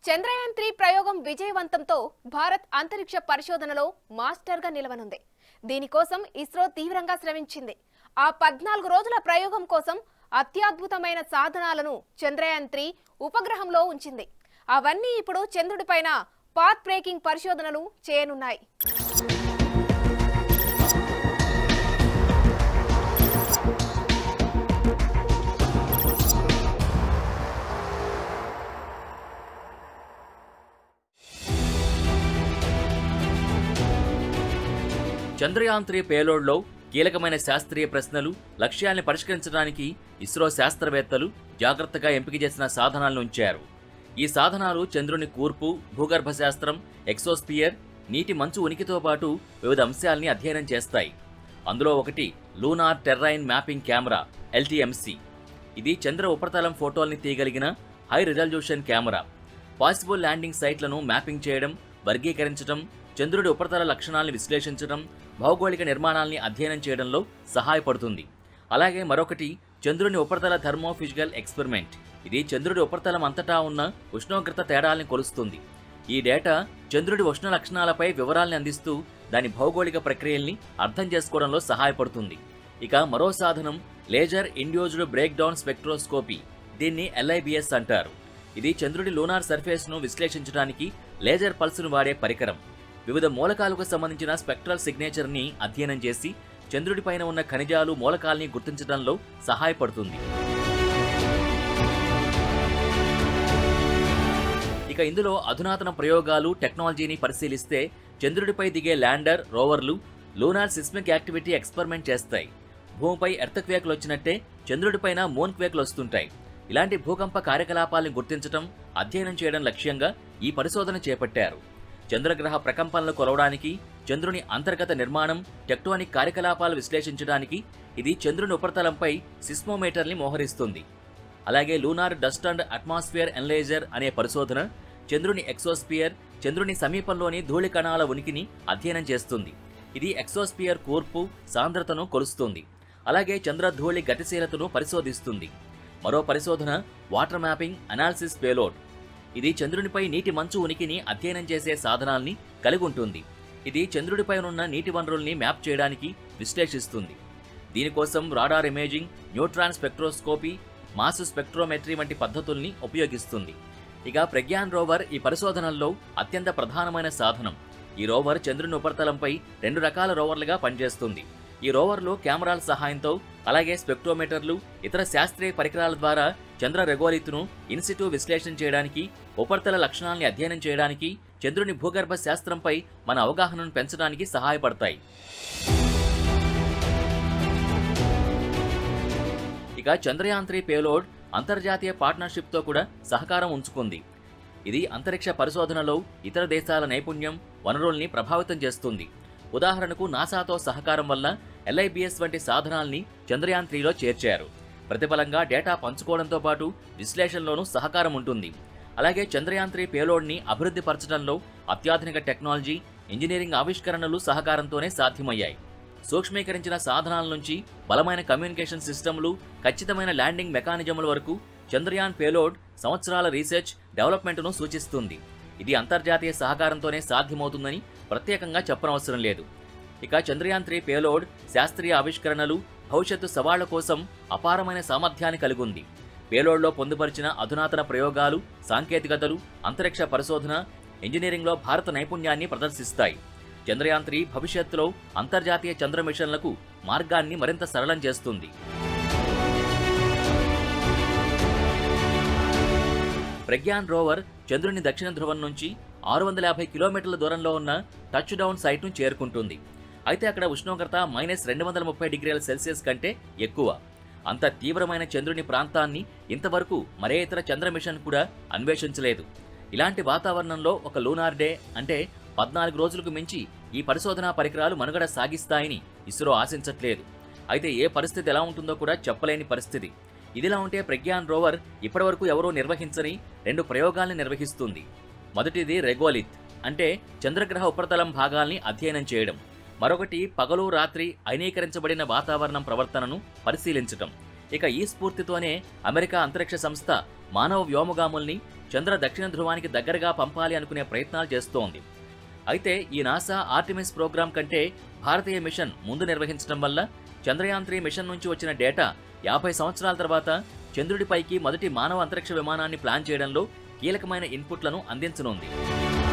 Chandrayaan three ప్రయోగం విజయవంతంతో భారత్ అంతరిక్ష పరిశోధనలో మాస్టర్గా నిలవనుంది దీనికోసం ఇస్రో తీవ్రంగా శ్రమించింది ఆ పద్నాలుగు రోజుల ప్రయోగం కోసం అత్యద్భుతమైన సాధనాలను చంద్రయాన్ త్రీ ఉపగ్రహంలో ఉంచింది అవన్నీ ఇప్పుడు చంద్రుడిపైన పాత్ బ్రేకింగ్ పరిశోధనలు చేయనున్నాయి చంద్రయాన్ త్రీ పేలోడ్లో కీలకమైన శాస్త్రీయ ప్రశ్నలు లక్ష్యాల్ని పరిష్కరించడానికి ఇస్రో శాస్త్రవేత్తలు జాగ్రత్తగా ఎంపిక చేసిన సాధనాలను ఉంచారు ఈ సాధనాలు చంద్రుని కూర్పు భూగర్భ శాస్త్రం ఎక్సోస్పియర్ నీటి మంచు ఉనికితో పాటు వివిధ అంశాల్ని అధ్యయనం చేస్తాయి అందులో ఒకటి lunar terrain mapping camera LTMC ఇది చంద్ర ఉపరితలం ఫోటోల్ని తీయగలిగిన high resolution camera possible landing సైట్లను మ్యాపింగ్ చేయడం వర్గీకరించడం చంద్రుడి ఉపరితల లక్షణాలను విశ్లేషించడం భౌగోళిక నిర్మాణాల్ని అధ్యయనం చేయడంలో సహాయపడుతుంది అలాగే మరొకటి చంద్రుని ఉపరితల థర్మోఫిజికల్ ఎక్స్పెరిమెంట్ ఇది చంద్రుడి ఉపరితలం అంతటా ఉన్న ఉష్ణోగ్రత తేడాల్ని కొలుస్తుంది ఈ డేటా చంద్రుడి ఉష్ణ లక్షణాలపై వివరాల్ని అందిస్తూ దాని భౌగోళిక ప్రక్రియల్ని అర్థం చేసుకోవడంలో సహాయపడుతుంది ఇక మరో సాధనం laser induced break down spectroscopy దీన్ని ఎల్ఐబిఎస్ అంటారు ఇది చంద్రుడి లూనార్ సర్ఫేస్ను విశ్లేషించడానికి లేజర్ పల్స్ను వాడే పరికరం వివిధ మూలకాలకు సంబంధించిన స్పెక్ట్రల్ సిగ్నేచర్ని అధ్యయనం చేసి చంద్రుడిపైన ఉన్న ఖనిజాలు మూలకాల్ని గుర్తించడంలో సహాయపడుతుంది ఇక ఇందులో అధునాతన ప్రయోగాలు టెక్నాలజీని పరిశీలిస్తే చంద్రుడిపై దిగే ల్యాండర్ రోవర్లు లూనార్ సిస్మిక్ యాక్టివిటీ ఎక్స్పెరిమెంట్ చేస్తాయి భూమిపై ఎర్తక్వేకులు వచ్చినట్టే చంద్రుడిపైన మూన్ క్వేకులు వస్తుంటాయి ఇలాంటి భూకంప కార్యకలాపాలను గుర్తించడం అధ్యయనం చేయడం లక్ష్యంగా ఈ పరిశోధన చేపట్టారు చంద్రగ్రహ ప్రకంపనలు కొలవడానికి చంద్రుని అంతర్గత నిర్మాణం టెక్టోనిక్ కార్యకలాపాలు విశ్లేషించడానికి ఇది చంద్రుని ఉపరితలంపై సిస్మోమీటర్ని మోహరిస్తుంది అలాగే lunar dust and atmosphere analyser అనే పరిశోధన చంద్రుని ఎక్సోస్పియర్ చంద్రుని సమీపంలోని ధూళి కణాల ఉనికిని అధ్యయనం చేస్తుంది ఇది ఎక్సోస్పియర్ కూర్పు సాంద్రతను కొలుస్తుంది అలాగే చంద్ర ధూళి గతిశీలతను పరిశోధిస్తుంది మరో పరిశోధన వాటర్ మ్యాపింగ్ అనాలిసిస్ పేలోడ్ ఇది చంద్రునిపై నీటి మంచు ఉనికిని అధ్యయనం చేసే సాధనాల్ని కలిగి ఉంటుంది ఇది చంద్రుడిపైనున్న నీటి వనరుల్ని మ్యాప్ చేయడానికి విశ్లేషిస్తుంది దీనికోసం radar imaging neutron spectroscopy mass spectrometry వంటి పద్ధతుల్ని ఉపయోగిస్తుంది ఇక ప్రజ్ఞాన్ రోవర్ ఈ పరిశోధనల్లో అత్యంత ప్రధానమైన సాధనం ఈ రోవర్ చంద్రుని ఉపరితలంపై రెండు రకాల రోవర్లుగా పనిచేస్తుంది ఈ రోవర్లు కెమెరాల సహాయంతో అలాగే స్పెక్ట్రోమీటర్లు ఇతర శాస్త్రీయ పరికరాల ద్వారా చంద్ర రెగోలిత్ను ఇన్సిటూ విశ్లేషణ చేయడానికి ఉపరితల లక్షణాల్ని అధ్యయనం చేయడానికి చంద్రుని భూగర్భ శాస్త్రంపై మన అవగాహనను పెంచడానికి సహాయపడతాయి ఇక చంద్రయాన్ త్రీ పేలోడ్ అంతర్జాతీయ పార్ట్నర్షిప్తో కూడా సహకారం ఉంచుకుంది ఇది అంతరిక్ష పరిశోధనలో ఇతర దేశాల నైపుణ్యం వనరుల్ని ప్రభావితం చేస్తుంది ఉదాహరణకు నాసాతో సహకారం వల్ల ఎల్ఐబిఎస్ వంటి సాధనాల్ని చంద్రయాన్ త్రీలో చేర్చారు ప్రతిఫలంగా డేటా పంచుకోవడంతో పాటు విశ్లేషణలోనూ సహకారం ఉంటుంది అలాగే చంద్రయాన్ త్రీ పేలోడ్ని అభివృద్ధి పరచడంలో అత్యాధునిక టెక్నాలజీ ఇంజనీరింగ్ ఆవిష్కరణలు సహకారంతోనే సాధ్యమయ్యాయి సూక్ష్మీకరించిన సాధనాల నుంచి బలమైన కమ్యూనికేషన్ సిస్టమ్లు ఖచ్చితమైన ల్యాండింగ్ మెకానిజముల వరకు చంద్రయాన్ పేలోడ్ సంవత్సరాల రీసెర్చ్ డెవలప్మెంట్ను సూచిస్తుంది ఇది అంతర్జాతీయ సహకారంతోనే సాధ్యమవుతుందని ప్రత్యేకంగా చెప్పనవసరం లేదు ఇక చంద్రయాన్ త్రీ పేలోడ్ శాస్త్రీయ ఆవిష్కరణలు భవిష్యత్తు సవాళ్ల కోసం అపారమైన సామర్థ్యాన్ని కలిగి ఉంది పేలోడ్లో పొందుపరిచిన అధునాతన ప్రయోగాలు సాంకేతికతలు అంతరిక్ష పరిశోధన ఇంజనీరింగ్లో భారత నైపుణ్యాన్ని ప్రదర్శిస్తాయి చంద్రయాన్ త్రీ భవిష్యత్తులో అంతర్జాతీయ చంద్ర మిషన్లకు మార్గాన్ని మరింత సరళం చేస్తుంది ప్రజ్ఞాన్ రోవర్ చంద్రుని దక్షిణ ధ్రువం నుంచి ఆరు వందల యాభై కిలోమీటర్ల దూరంలో ఉన్న టచ్ డౌన్ సైట్ను చేరుకుంటుంది అయితే అక్కడ ఉష్ణోగ్రత మైనస్ రెండు వందల ముప్పై డిగ్రీల సెల్సియస్ కంటే ఎక్కువ అంత తీవ్రమైన చంద్రుని ప్రాంతాన్ని ఇంతవరకు మరే ఇతర చంద్ర మిషన్ కూడా అన్వేషించలేదు ఇలాంటి వాతావరణంలో ఒక లూనార్ డే అంటే పద్నాలుగు రోజులకు మించి ఈ పరిశోధనా పరికరాలు మనుగడ సాగిస్తాయని ఇస్రో ఆశించట్లేదు అయితే ఏ పరిస్థితి ఎలా ఉంటుందో కూడా చెప్పలేని పరిస్థితి ఇదిలా ఉంటే ప్రజ్ఞాన్ రోవర్ ఇప్పటివరకు ఎవరూ నిర్వహించని రెండు ప్రయోగాల్ని నిర్వహిస్తుంది మొదటిది రెగోలిత్ అంటే చంద్రగ్రహ ఉపరితలం భాగాల్ని అధ్యయనం చేయడం మరొకటి పగలు రాత్రి అయనీకరించబడిన వాతావరణం ప్రవర్తనను పరిశీలించటం ఇక ఈ స్ఫూర్తితోనే అమెరికా అంతరిక్ష సంస్థ మానవ వ్యోమగాముల్ని చంద్ర దక్షిణ ధ్రువానికి దగ్గరగా పంపాలి అనుకునే ప్రయత్నాలు చేస్తోంది అయితే ఈ నాసా ఆర్టిమిస్ ప్రోగ్రాం కంటే భారతీయ మిషన్ ముందు నిర్వహించడం వల్ల చంద్రయాన్ త్రీ మిషన్ నుంచి వచ్చిన డేటా యాభై సంవత్సరాల తర్వాత చంద్రుడిపైకి మొదటి మానవ అంతరిక్ష విమానాన్ని ప్లాన్ చేయడంలో కీలకమైన ఇన్పుట్లను అందించనుంది